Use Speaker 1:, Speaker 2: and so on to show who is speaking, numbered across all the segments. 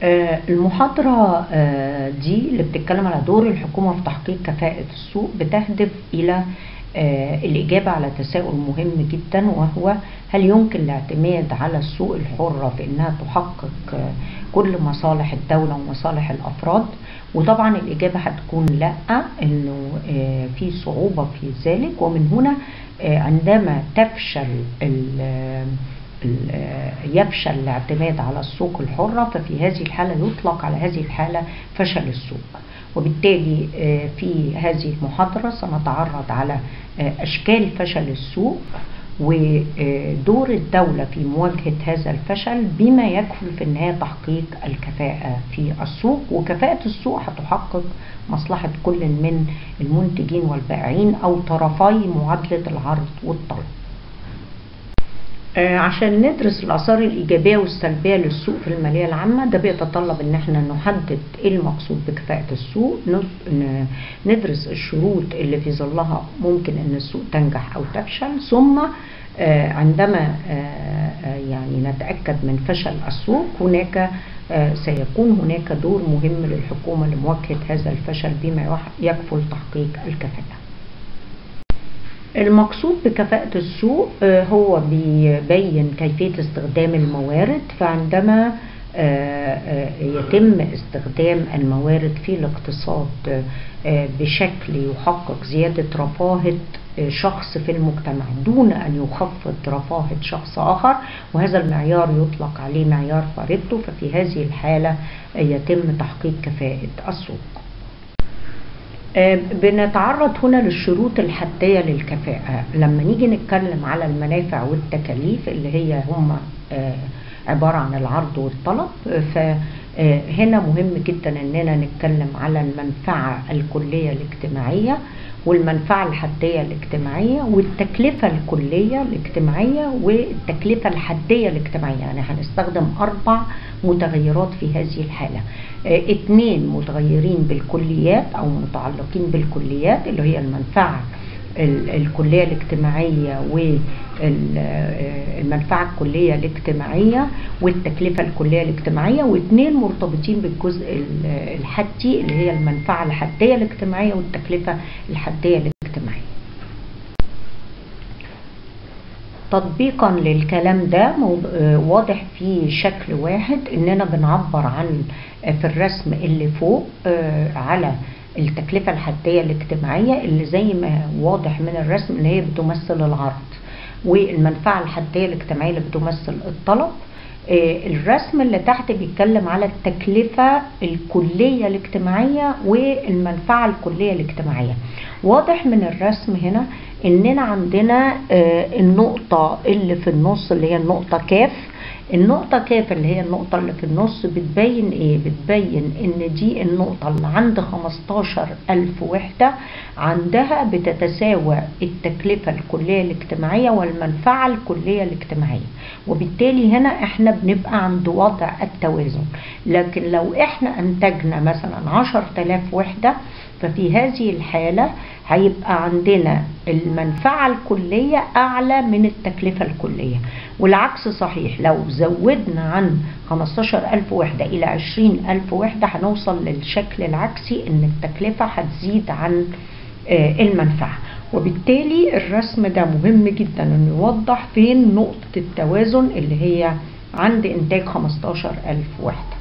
Speaker 1: آه، المحاضرة آه، دي اللي بتتكلم على دور الحكومة في تحقيق كفاءة السوق بتهدف إلى آه، الإجابة على تساؤل مهم جدا وهو هل يمكن الاعتماد على السوق الحرة في إنها تحقق آه، كل مصالح الدولة ومصالح الأفراد وطبعا الإجابة هتكون لأ إنه آه، في صعوبة في ذلك ومن هنا آه، عندما تفشل ال- ال- آه، يفشل الاعتماد على السوق الحرة ففي هذه الحالة يطلق على هذه الحالة فشل السوق وبالتالي آه، في هذه المحاضرة سنتعرض على آه، أشكال فشل السوق ودور الدولة في مواجهة هذا الفشل بما يكفل في النهاية تحقيق الكفاءة في السوق وكفاءة السوق هتحقق مصلحة كل من المنتجين والبائعين أو طرفي معادلة العرض والطلب آه، عشان ندرس الآثار الإيجابية والسلبية للسوق في المالية العامة ده بيتطلب إن احنا نحدد إيه المقصود بكفاءة السوق نز- ن- ندرس الشروط اللي في ظلها ممكن إن السوق تنجح أو تفشل ثم آه، عندما آه، آه، يعني نتأكد من فشل السوق هناك آه، سيكون هناك دور مهم للحكومة لمواجهة هذا الفشل بما يح- يكفل تحقيق الكفاءة المقصود بكفاءة السوق آه، هو بيبين كيفية استخدام الموارد فعندما آه، آه، يتم استخدام الموارد في الاقتصاد آه، بشكل يحقق زيادة رفاهة آه، شخص في المجتمع دون أن يخفض رفاهة شخص آخر وهذا المعيار يطلق عليه معيار باريتو ففي هذه الحالة آه، يتم تحقيق كفاءة السوق آه، بنتعرض هنا للشروط الحدية للكفاءة لما نيجي نتكلم على المنافع والتكاليف اللي هي هم آه، عبارة عن العرض والطلب آه، فهنا مهم جدا اننا نتكلم على المنفعة الكلية الاجتماعية والمنفعة الحدية الاجتماعية والتكلفة الكلية الاجتماعية والتكلفة الحدية الاجتماعية يعني هنستخدم أربع متغيرات في هذه الحالة آه، اتنين متغيرين بالكليات أو متعلقين بالكليات اللي هي المنفعة ال- الكلية الاجتماعية والمنفعة الكلية الاجتماعية والتكلفة الكلية الاجتماعية واثنين مرتبطين بالجزء ال- الحدي اللي هي المنفعة الحدية الاجتماعية والتكلفة الحدية الاجتماعية تطبيقا للكلام ده موض- آه، واضح في شكل واحد اننا بنعبر عن آه، في الرسم اللي فوق آه، على التكلفة الحدية الاجتماعية اللي زي ما واضح من الرسم ان هي بتمثل العرض والمنفعة الحدية الاجتماعية اللي بتمثل الطلب آه، الرسم اللي تحت بيتكلم على التكلفة الكلية الاجتماعية والمنفعة الكلية الاجتماعية واضح من الرسم هنا اننا عندنا آه، النقطة اللي في النص اللي هي النقطة كاف النقطة كاف اللي هي النقطة اللي في النص بتبين ايه بتبين ان دي النقطة اللي عند 15 ألف وحدة عندها بتتساوى التكلفة الكلية الاجتماعية والمنفعة الكلية الاجتماعية وبالتالي هنا احنا بنبقى عند وضع التوازن لكن لو احنا انتجنا مثلا 10000 وحدة ففي هذه الحالة هيبقى عندنا المنفعة الكلية أعلى من التكلفة الكلية والعكس صحيح لو زودنا عن 15000 وحدة إلى 20000 وحدة هنوصل للشكل العكسي إن التكلفة هتزيد عن آه، المنفعة وبالتالي الرسم ده مهم جدا إنه يوضح فين نقطة التوازن اللي هي عند إنتاج 15000 وحدة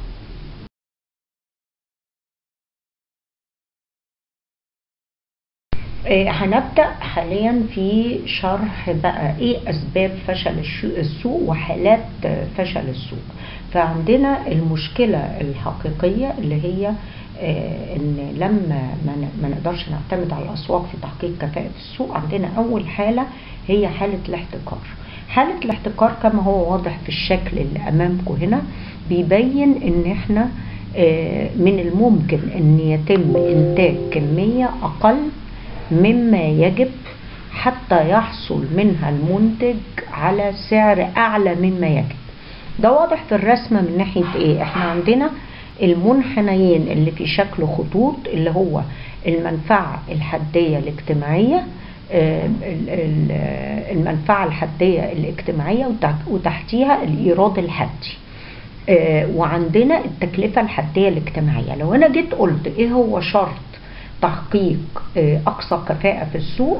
Speaker 1: آه، هنبدأ حاليا في شرح بقى ايه اسباب فشل الش- السوق وحالات آه، فشل السوق فعندنا المشكلة الحقيقية اللي هي آه، ان لما ما ن- ما نقدرش نعتمد على الاسواق في تحقيق كفاءة السوق عندنا اول حالة هي حالة الاحتكار حالة الاحتكار كما هو واضح في الشكل اللي امامكم هنا بيبين ان احنا آه، من الممكن ان يتم انتاج كمية اقل مما يجب حتى يحصل منها المنتج على سعر اعلى مما يجب ده واضح في الرسمه من ناحيه ايه احنا عندنا المنحنيين اللي في شكل خطوط اللي هو المنفعه الحديه الاجتماعيه آه، ال- ال- المنفعه الحديه الاجتماعيه وتحت- وتحتيها الايراد الحدي آه، وعندنا التكلفة الحدية الاجتماعية لو أنا جيت قلت إيه هو شرط تحقيق آه، أقصى كفاءة في السوق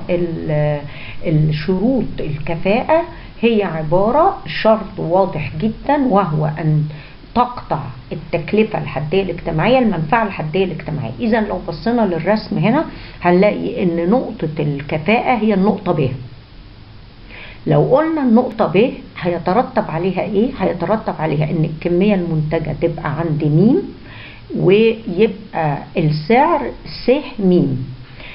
Speaker 1: فالشروط الكفاءة هي عبارة شرط واضح جدا وهو أن تقطع التكلفة الحدية الاجتماعية المنفعة الحدية الاجتماعية إذا لو بصينا للرسم هنا هنلاقي أن نقطة الكفاءة هي النقطة ب لو قلنا النقطة ب هيترتب عليها ايه؟ هيترتب عليها ان الكمية المنتجة تبقى عند ميم ويبقى السعر س ميم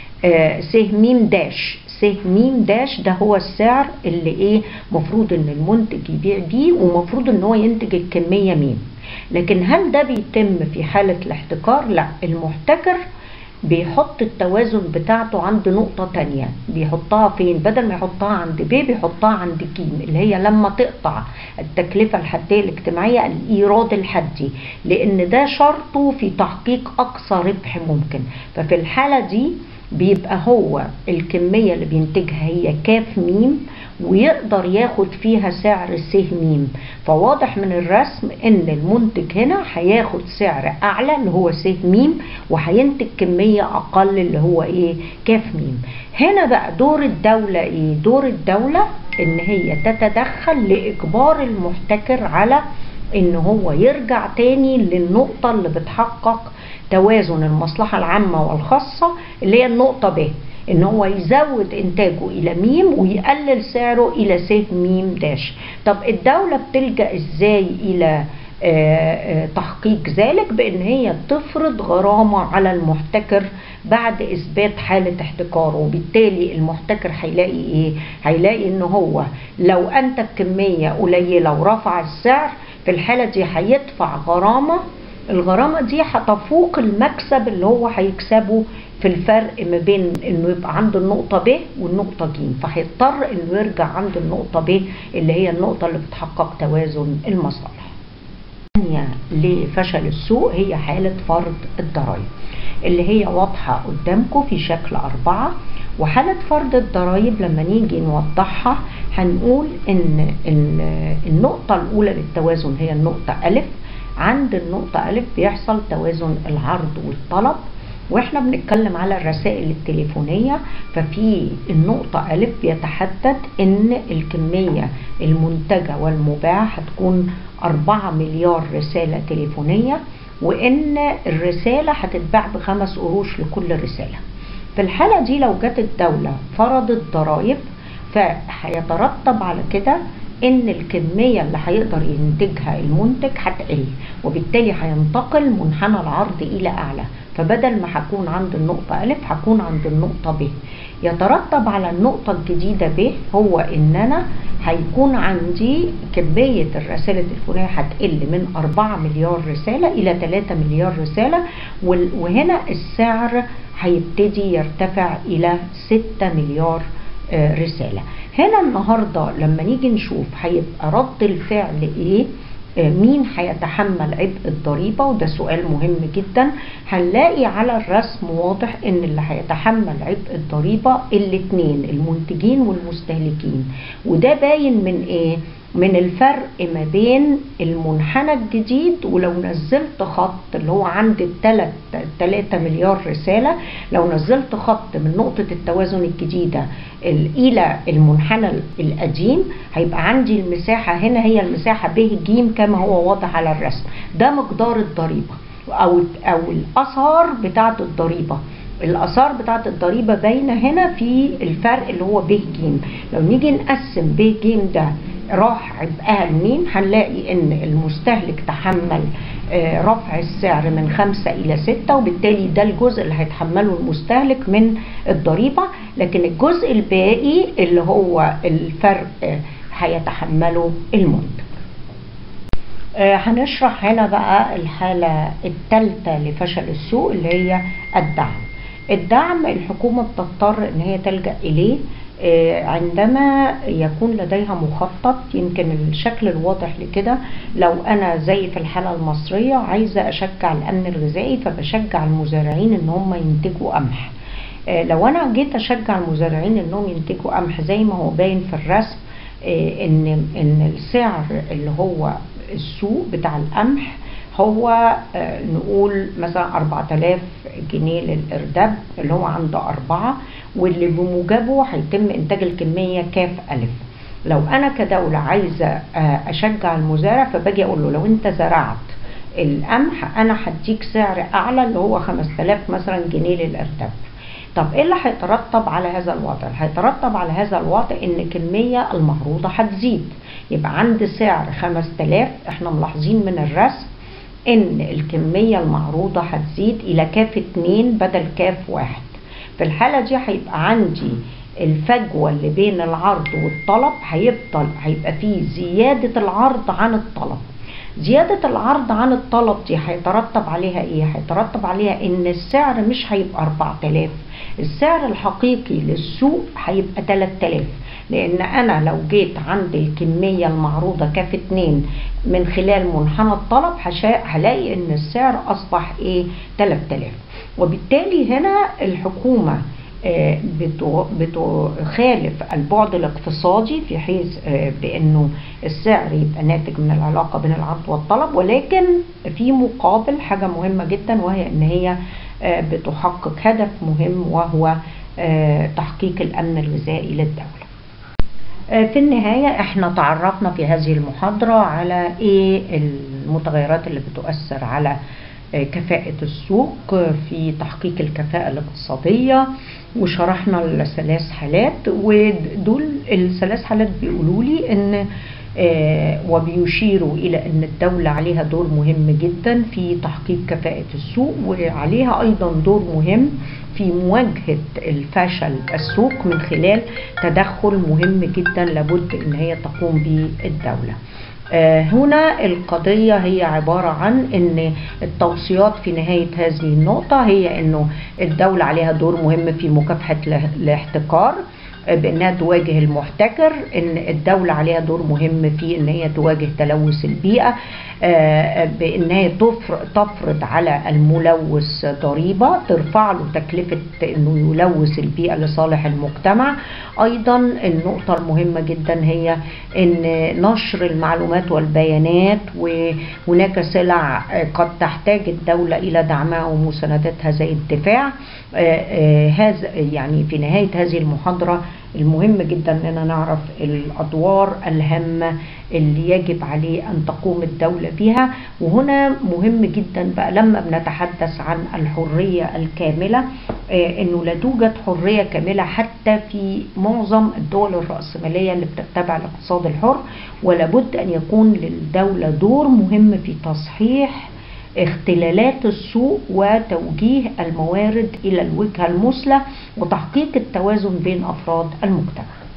Speaker 1: آه س ميم داش س ميم داش ده هو السعر اللي ايه مفروض ان المنتج يبيع بيه ومفروض ان هو ينتج الكمية ميم لكن هل ده بيتم في حالة الاحتكار؟ لا المحتكر بيحط التوازن بتاعته عند نقطة تانية بيحطها فين بدل ما يحطها عند ب بيحطها عند ج اللي هي لما تقطع التكلفة الحدية الاجتماعية الإيراد الحدي لأن ده شرطه في تحقيق أقصى ربح ممكن ففي الحالة دي بيبقى هو الكمية اللي بينتجها هي كاف ميم ويقدر ياخد فيها سعر س ميم فواضح من الرسم ان المنتج هنا هياخد سعر اعلى اللي هو س ميم وهينتج كمية اقل اللي هو ايه كاف ميم هنا بقى دور الدولة ايه دور الدولة ان هي تتدخل لاجبار المحتكر على ان هو يرجع تاني للنقطة اللي بتحقق توازن المصلحة العامة والخاصة اللي هي النقطة ب ان هو يزود انتاجه الى ميم ويقلل سعره الى س ميم داش طب الدولة بتلجأ ازاي الى آه، آه، تحقيق ذلك بان هي تفرض غرامة على المحتكر بعد اثبات حالة احتكاره وبالتالي المحتكر هيلاقي ايه هيلاقي ان هو لو انتج كمية قليلة ورفع السعر في الحالة دي هيدفع غرامة الغرامة دي هتفوق المكسب اللي هو هيكسبه في الفرق ما بين انه يبقى عنده النقطة ب والنقطة ج فهيضطر انه يرجع عند النقطة ب اللي هي النقطة اللي بتحقق توازن المصالح. الثانية لفشل السوق هي حالة فرض الضرائب اللي هي واضحة قدامكم في شكل أربعة وحالة فرض الضرائب لما نيجي نوضحها هنقول إن ال- النقطة الأولى للتوازن هي النقطة ألف عند النقطة ألف بيحصل توازن العرض والطلب واحنا بنتكلم على الرسائل التليفونية ففي النقطة ألف بيتحدد إن الكمية المنتجة والمباعة هتكون 4 مليار رسالة تليفونية وإن الرسالة هتتباع بخمس قروش لكل رسالة في الحالة دي لو جت الدولة فرضت ضرائب فهيترتب على كده ان الكمية اللي هيقدر ينتجها المنتج هتقل وبالتالي هينتقل منحنى العرض الى اعلى فبدل ما هكون عند النقطة ألف هكون عند النقطة ب يترتب على النقطة الجديدة ب هو ان انا هيكون عندي كمية الرسائل التليفونية هتقل من 4 مليار رسالة إلى 3 مليار رسالة وال- وهنا السعر هيبتدي يرتفع إلى 6 مليار آه، رسالة هنا النهاردة لما نيجي نشوف هيبقى رد الفعل ايه آه، مين هيتحمل عبء الضريبة وده سؤال مهم جدا هنلاقي على الرسم واضح ان اللي هيتحمل عبء الضريبة الاتنين المنتجين والمستهلكين وده باين من ايه من الفرق ما بين المنحنى الجديد ولو نزلت خط اللي هو عند التلات 3 مليار رسالة لو نزلت خط من نقطة التوازن الجديدة ال- إلى المنحنى القديم هيبقى عندي المساحة هنا هي المساحة ب ج كما هو واضح على الرسم ده مقدار الضريبة أو أو الآثار بتاعة الضريبة الآثار بتاعة الضريبة باينة هنا في الفرق اللي هو ب ج لو نيجي نقسم ب ج ده راح عبئها لمين هنلاقي ان المستهلك تحمل آه، رفع السعر من خمسة إلى ستة وبالتالي ده الجزء اللي هيتحمله المستهلك من الضريبة لكن الجزء الباقي اللي هو الفرق آه، هيتحمله المنتج آه، هنشرح هنا بقى الحالة الثالثة لفشل السوق اللي هي الدعم الدعم الحكومة بتضطر ان هي تلجأ اليه آه، عندما يكون لديها مخطط يمكن الشكل الواضح لكده لو انا زي في الحالة المصرية عايزة اشجع الامن الغذائي فبشجع المزارعين ان هم ينتجوا قمح آه، لو انا جيت اشجع المزارعين انهم ينتجوا قمح زي ما هو باين في الرسم آه، ان ان السعر اللي هو السوق بتاع القمح هو آه، نقول مثلا 4000 جنيه للإرداب اللي هو عنده أربعة واللي بموجبه هيتم إنتاج الكمية كاف ألف لو أنا كدولة عايزة آه، أشجع المزارع فباجي أقول له لو أنت زرعت القمح أنا هديك سعر أعلى اللي هو 5000 مثلا جنيه للإرداب طب ايه اللي هيترتب على هذا الوضع؟ هيترتب على هذا الوضع ان الكميه المعروضه هتزيد يبقى عند سعر 5000 احنا ملاحظين من الرسم ان الكميه المعروضه هتزيد الى كاف 2 بدل كاف 1 في الحاله دي هيبقى عندي الفجوه اللي بين العرض والطلب هيفضل هيبقى فيه زياده العرض عن الطلب زيادة العرض عن الطلب دي هيترتب عليها ايه؟ هيترتب عليها ان السعر مش هيبقى 4000 السعر الحقيقي للسوق هيبقى 3000 لان انا لو جيت عند الكمية المعروضة كاف 2 من خلال منحنى الطلب هشا- هلاقي ان السعر اصبح ايه 3000 وبالتالي هنا الحكومة آه، بتو- بتخالف البعد الاقتصادي في حيث آه، بانه السعر يبقى ناتج من العلاقه بين العرض والطلب ولكن في مقابل حاجه مهمه جدا وهي ان هي آه، بتحقق هدف مهم وهو آه، تحقيق الامن الغذائي للدوله. آه، في النهاية احنا تعرفنا في هذه المحاضرة على ايه المتغيرات اللي بتؤثر على آه، كفاءة السوق آه، في تحقيق الكفاءة الاقتصادية وشرحنا الثلاث حالات ودول الثلاث حالات بيقولوا لي ان آه، وبيشيروا الى ان الدولة عليها دور مهم جدا في تحقيق كفاءة السوق وعليها ايضا دور مهم في مواجهة الفشل السوق من خلال تدخل مهم جدا لابد ان هي تقوم به الدولة آه، هنا القضية هي عبارة عن ان التوصيات في نهاية هذه النقطة هي انه الدولة عليها دور مهم في مكافحة اله- الاحتكار آه، بانها تواجه المحتكر ان الدولة عليها دور مهم في ان هي تواجه تلوث البيئة آه، بان هي تفر- تفرض على الملوث ضريبة ترفع له تكلفة انه يلوث البيئة لصالح المجتمع ايضا النقطة المهمة جدا هي ان نشر المعلومات والبيانات وهناك سلع آه، قد تحتاج الدولة الى دعمها ومساندتها زي الدفاع آه، آه، هذا يعني في نهاية هذه المحاضرة المهم جدا اننا نعرف الادوار الهامة اللي يجب عليه ان تقوم الدولة بها وهنا مهم جدا بقى لما بنتحدث عن الحرية الكاملة آه، انه لا توجد حرية كاملة حتى في معظم الدول الرأسمالية اللي بتتبع الاقتصاد الحر ولابد ان يكون للدولة دور مهم في تصحيح اختلالات السوق وتوجيه الموارد الى الوجهه المثلى وتحقيق التوازن بين افراد المجتمع